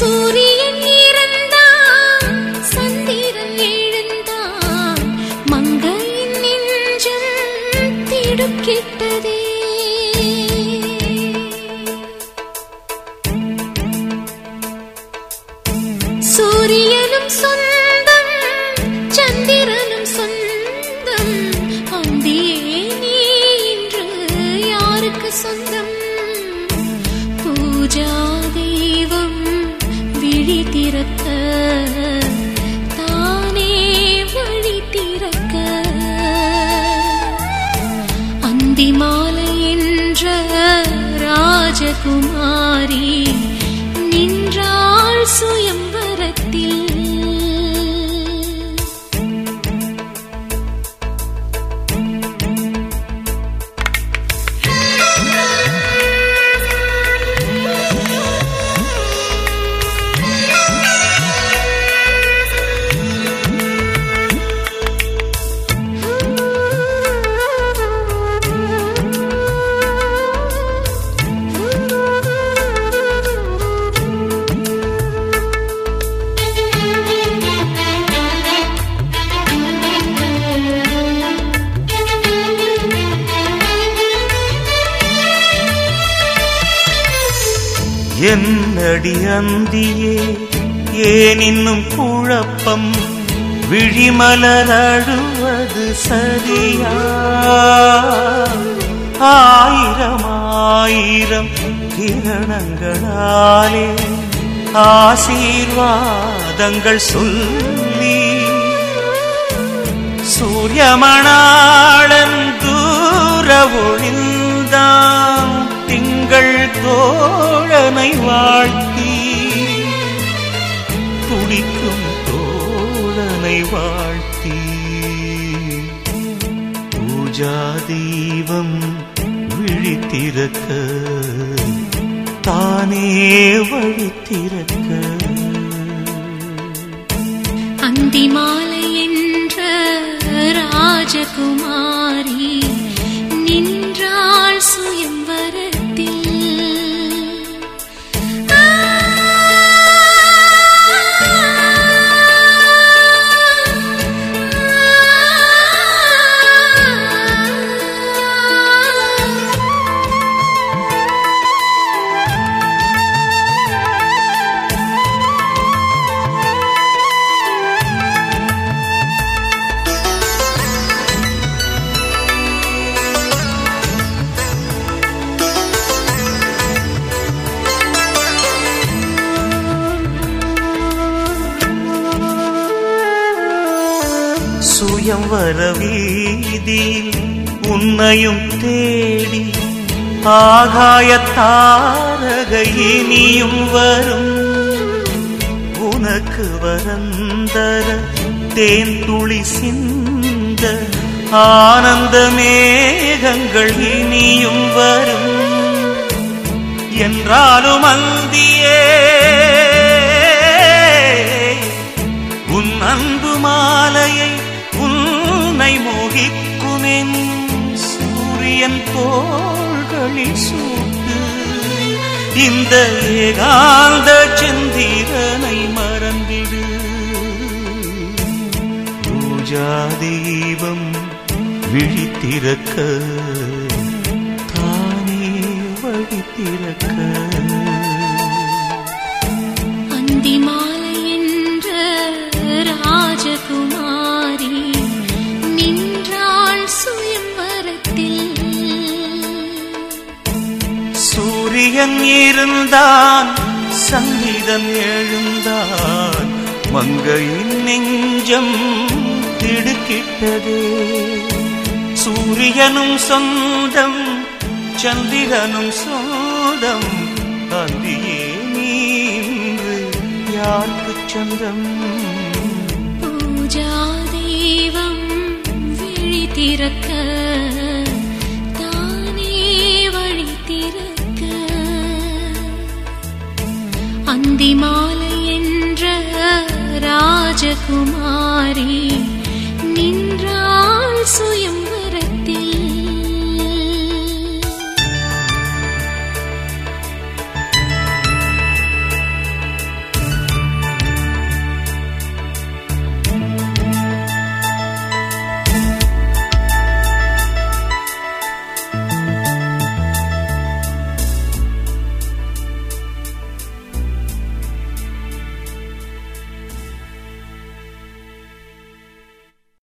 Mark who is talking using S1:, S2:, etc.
S1: சூரியன் இறந்தான் சந்திரன் எழுந்தான் மங்கையின் நெஞ்சம் திடுக்கிட்டதே சூரியனும் சொந்தம் சந்திரனும் சொந்தம் அந்தியே நீ இன்று யாருக்கு சொந்தம் பூஜா தெய்வம் விழி திறக்க தானே வழி திறக்க அந்தி மாலை என்ற ராஜகுமாரி நின்றாள் சுயம்பரத்தில்
S2: என்னடி அந்தியே ஏன் இன்னும் குழப்பம் விழிமலர் அழுவது சரியா ஆயிரம் ஆயிரம் கிரணங்களாலே ஆசீர்வாதங்கள் சொல்லி சூரியமணாளன் தூர ஒழிந்தான் திங்கள் தோழனை வாழ்த்தி துடிக்கும் தோழனை வாழ்த்தி பூஜா தெய்வம் விழித்திறக்க தானே வழி திறக்க
S1: அந்தி மாலை என்ற ராஜகுமாரி நின்றாள் சுயம்பரத்தில் ஆ,
S2: சுயம் வர வீதியில் உன்னையும் தேடி ஆகாய தாரகை இனியும் வரும் உனக்கு வரந்தர தேன் துளி சிந்த ஆனந்த மேகங்கள் இனியும் வரும் என்றாலும் அந்தியே உன் அன்பு மாலையை உன்னை மோகிக்குமென் சூரியன் தோள்களில் சூட்டு இந்த ஏகாந்த சந்திரனை மறந்திடு பூஜா தெய்வம் விழித்திறக்க தானே வழி திறக்க
S1: அந்தி மாலை என்ற ராஜகுமாரி நின்றாள் சுயம்பரத்தில்
S2: சூரியன் இருந்தான் சங்கீதம் எழுந்தான் மங்கையின் நெஞ்சம் திடுக்கிட்டதே சூரியனும் சொந்தம் சந்திரனும் சொந்தம் அந்தியே நீன்று யாருக்கு சொந்தம்
S1: பூஜா தெய்வம் விழி திறக்க தானே வழி திறக்க அந்தி மாலை என்ற ராஜகுமாரி நின்றாள் சுயம்